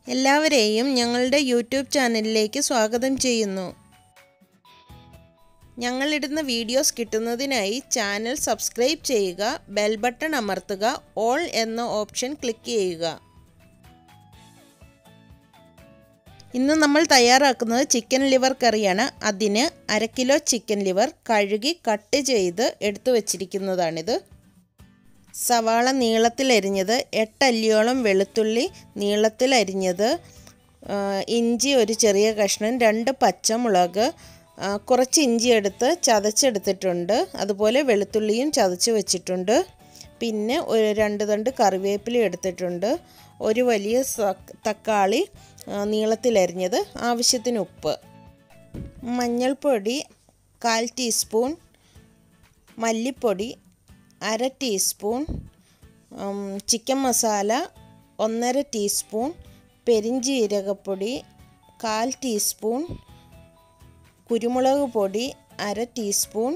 എല്ലാവരെയും ഞങ്ങളുടെ യൂട്യൂബ് ചാനലിലേക്ക് സ്വാഗതം ചെയ്യുന്നു ഞങ്ങളിടുന്ന വീഡിയോസ് കിട്ടുന്നതിനായി ചാനൽ സബ്സ്ക്രൈബ് ചെയ്യുക ബെൽ ബട്ടൺ അമർത്തുക ഓൾ എന്ന ഓപ്ഷൻ ക്ലിക്ക് ചെയ്യുക ഇന്ന് നമ്മൾ തയ്യാറാക്കുന്നത് ചിക്കൻ ലിവർ കറിയാണ് അതിന് അര കിലോ ചിക്കൻ ലിവർ കഴുകി കട്ട് ചെയ്ത് എടുത്തു വച്ചിരിക്കുന്നതാണിത് സവാള നീളത്തിലരിഞ്ഞത് എട്ടല്ലിയോളം വെളുത്തുള്ളി നീളത്തിലരിഞ്ഞത് ഇഞ്ചി ഒരു ചെറിയ കഷ്ണം രണ്ട് പച്ചമുളക് കുറച്ച് ഇഞ്ചി എടുത്ത് ചതച്ചെടുത്തിട്ടുണ്ട് അതുപോലെ വെളുത്തുള്ളിയും ചതച്ച് വെച്ചിട്ടുണ്ട് പിന്നെ ഒരു രണ്ട് തണ്ട് കറിവേപ്പില എടുത്തിട്ടുണ്ട് ഒരു വലിയ തക്കാളി നീളത്തിലരിഞ്ഞത് ആവശ്യത്തിന് ഉപ്പ് മഞ്ഞൾപ്പൊടി കാൽ ടീസ്പൂൺ മല്ലിപ്പൊടി അര ടീസ്പൂൺ ചിക്കൻ മസാല ഒന്നര ടീസ്പൂൺ പെരിഞ്ജീരകപ്പൊടി കാൽ ടീസ്പൂൺ കുരുമുളക് പൊടി അര ടീസ്പൂൺ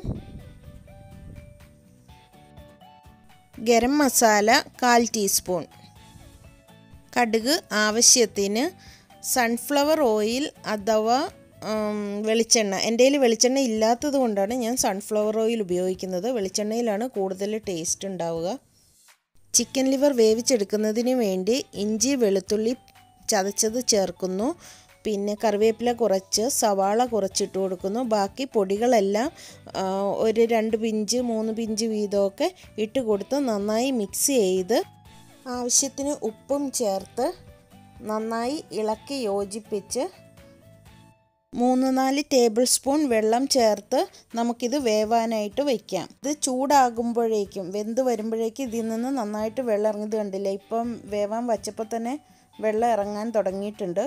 ഗരം മസാല കാൽ ടീസ്പൂൺ കടുക് ആവശ്യത്തിന് സൺഫ്ലവർ ഓയിൽ അഥവാ വെളിച്ചെണ്ണ എൻ്റെ കയ്യിൽ വെളിച്ചെണ്ണ ഇല്ലാത്തത് കൊണ്ടാണ് ഞാൻ സൺഫ്ലവർ ഓയിൽ ഉപയോഗിക്കുന്നത് വെളിച്ചെണ്ണയിലാണ് കൂടുതൽ ടേസ്റ്റ് ഉണ്ടാവുക ചിക്കൻ ലിവർ വേവിച്ചെടുക്കുന്നതിന് വേണ്ടി ഇഞ്ചി വെളുത്തുള്ളി ചതച്ചത് ചേർക്കുന്നു പിന്നെ കറിവേപ്പില കുറച്ച് സവാള കുറച്ചിട്ട് കൊടുക്കുന്നു ബാക്കി പൊടികളെല്ലാം ഒരു രണ്ട് പിഞ്ച് മൂന്ന് പിഞ്ച് വീതമൊക്കെ ഇട്ട് കൊടുത്ത് നന്നായി മിക്സ് ചെയ്ത് ആവശ്യത്തിന് ഉപ്പും ചേർത്ത് നന്നായി ഇളക്കി യോജിപ്പിച്ച് മൂന്ന് നാല് ടേബിൾ സ്പൂൺ വെള്ളം ചേർത്ത് നമുക്കിത് വേവാനായിട്ട് വയ്ക്കാം ഇത് ചൂടാകുമ്പോഴേക്കും വെന്ത് വരുമ്പോഴേക്കും ഇതിൽ നിന്ന് നന്നായിട്ട് വെള്ളം ഇറങ്ങിയത് കണ്ടില്ലേ ഇപ്പം വേവാൻ വച്ചപ്പോൾ തന്നെ വെള്ളം ഇറങ്ങാൻ തുടങ്ങിയിട്ടുണ്ട്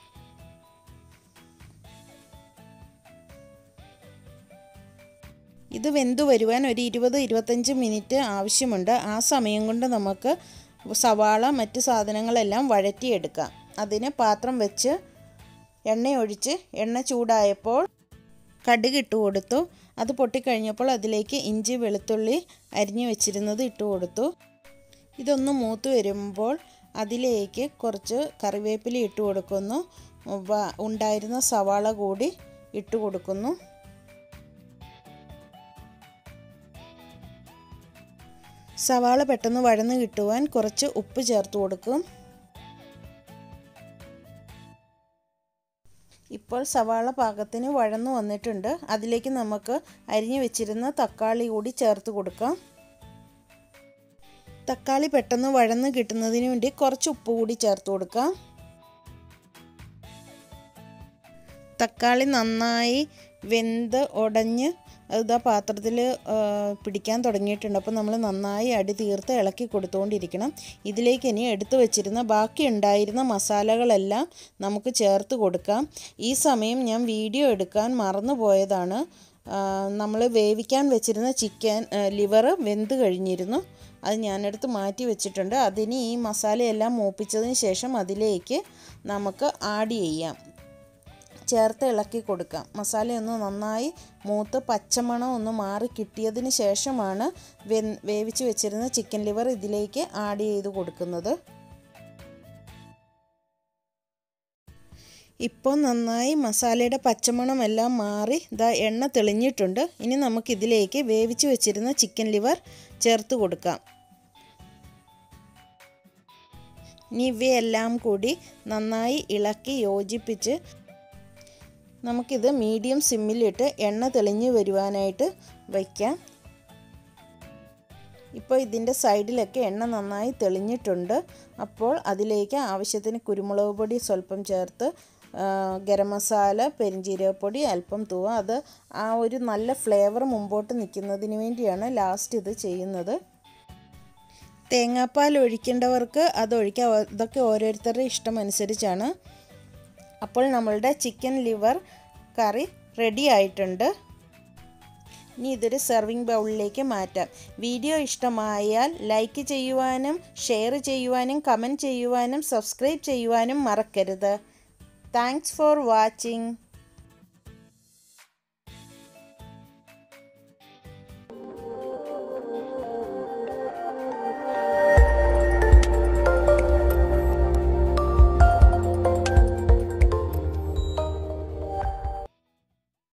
ഇത് വെന്തു വരുവാൻ ഒരു ഇരുപത് ഇരുപത്തഞ്ച് മിനിറ്റ് ആവശ്യമുണ്ട് ആ സമയം കൊണ്ട് നമുക്ക് സവാള മറ്റ് സാധനങ്ങളെല്ലാം വഴറ്റിയെടുക്കാം അതിന് പാത്രം വെച്ച് എണ്ണയൊഴിച്ച് എണ്ണ ചൂടായപ്പോൾ കടുക് ഇട്ട് കൊടുത്തു അത് പൊട്ടിക്കഴിഞ്ഞപ്പോൾ അതിലേക്ക് ഇഞ്ചി വെളുത്തുള്ളി അരിഞ്ഞു വെച്ചിരുന്നത് ഇട്ട് കൊടുത്തു ഇതൊന്ന് മൂത്ത് വരുമ്പോൾ അതിലേക്ക് കുറച്ച് കറിവേപ്പില ഇട്ട് കൊടുക്കുന്നു ഉണ്ടായിരുന്ന സവാള കൂടി ഇട്ട് കൊടുക്കുന്നു സവാള പെട്ടെന്ന് വഴന്ന് കിട്ടുവാൻ കുറച്ച് ഉപ്പ് ചേർത്ത് കൊടുക്കും ഇപ്പോൾ സവാള പാകത്തിന് വഴന്നു വന്നിട്ടുണ്ട് അതിലേക്ക് നമുക്ക് അരിഞ്ഞു വെച്ചിരുന്ന തക്കാളി കൂടി ചേർത്ത് കൊടുക്കാം തക്കാളി പെട്ടെന്ന് വഴന്ന് കിട്ടുന്നതിന് വേണ്ടി കുറച്ച് ഉപ്പ് കൂടി ചേർത്ത് കൊടുക്കാം തക്കാളി നന്നായി വെന്ത് ഉടഞ്ഞ് അത് ആ പാത്രത്തിൽ പിടിക്കാൻ തുടങ്ങിയിട്ടുണ്ട് അപ്പോൾ നമ്മൾ നന്നായി അടി തീർത്ത് ഇളക്കി കൊടുത്തുകൊണ്ടിരിക്കണം ഇതിലേക്ക് ഇനി എടുത്തു വെച്ചിരുന്ന ബാക്കി ഉണ്ടായിരുന്ന മസാലകളെല്ലാം നമുക്ക് ചേർത്ത് കൊടുക്കാം ഈ സമയം ഞാൻ വീഡിയോ എടുക്കാൻ മറന്നു പോയതാണ് നമ്മൾ വേവിക്കാൻ വെച്ചിരുന്ന ചിക്കൻ ലിവർ വെന്ത് കഴിഞ്ഞിരുന്നു അത് ഞാനെടുത്ത് മാറ്റി വെച്ചിട്ടുണ്ട് അതിന് ഈ മസാലയെല്ലാം മൂപ്പിച്ചതിന് ശേഷം അതിലേക്ക് നമുക്ക് ആഡ് ചെയ്യാം ചേർത്ത് ഇളക്കി കൊടുക്കാം മസാലയൊന്ന് നന്നായി മൂത്ത് പച്ചമണം ഒന്ന് മാറി കിട്ടിയതിന് ശേഷമാണ് വെ വേവിച്ച് വെച്ചിരുന്ന ചിക്കൻ ലിവർ ഇതിലേക്ക് ആഡ് ചെയ്ത് കൊടുക്കുന്നത് ഇപ്പോൾ നന്നായി മസാലയുടെ പച്ചമണം എല്ലാം മാറി ഇതാ എണ്ണ തെളിഞ്ഞിട്ടുണ്ട് ഇനി നമുക്കിതിലേക്ക് വേവിച്ച് വെച്ചിരുന്ന ചിക്കൻ ലിവർ ചേർത്ത് കൊടുക്കാം ഇനി ഇവയെല്ലാം കൂടി നന്നായി ഇളക്കി യോജിപ്പിച്ച് നമുക്കിത് മീഡിയം സിമ്മിലിട്ട് എണ്ണ തെളിഞ്ഞ് വരുവാനായിട്ട് വയ്ക്കാം ഇപ്പോൾ ഇതിൻ്റെ സൈഡിലൊക്കെ എണ്ണ നന്നായി തെളിഞ്ഞിട്ടുണ്ട് അപ്പോൾ അതിലേക്ക് ആവശ്യത്തിന് കുരുമുളക് പൊടി സ്വല്പം ചേർത്ത് ഗരം മസാല പെരിഞ്ജീരകപ്പൊടി അല്പം തൂവ അത് ആ ഒരു നല്ല ഫ്ലേവർ മുമ്പോട്ട് നിൽക്കുന്നതിന് വേണ്ടിയാണ് ലാസ്റ്റ് ഇത് ചെയ്യുന്നത് തേങ്ങാപ്പാൽ ഒഴിക്കേണ്ടവർക്ക് അത് ഒഴിക്കാം ഇതൊക്കെ ഓരോരുത്തരുടെ ഇഷ്ടമനുസരിച്ചാണ് അപ്പോൾ നമ്മളുടെ ചിക്കൻ ലിവർ കറി റെഡി ആയിട്ടുണ്ട് ഇനി ഇതൊരു സെർവിങ് ബൗളിലേക്ക് മാറ്റാം വീഡിയോ ഇഷ്ടമായാൽ ലൈക്ക് ചെയ്യുവാനും ഷെയർ ചെയ്യുവാനും കമൻറ്റ് ചെയ്യുവാനും സബ്സ്ക്രൈബ് ചെയ്യുവാനും മറക്കരുത് താങ്ക്സ് ഫോർ വാച്ചിങ്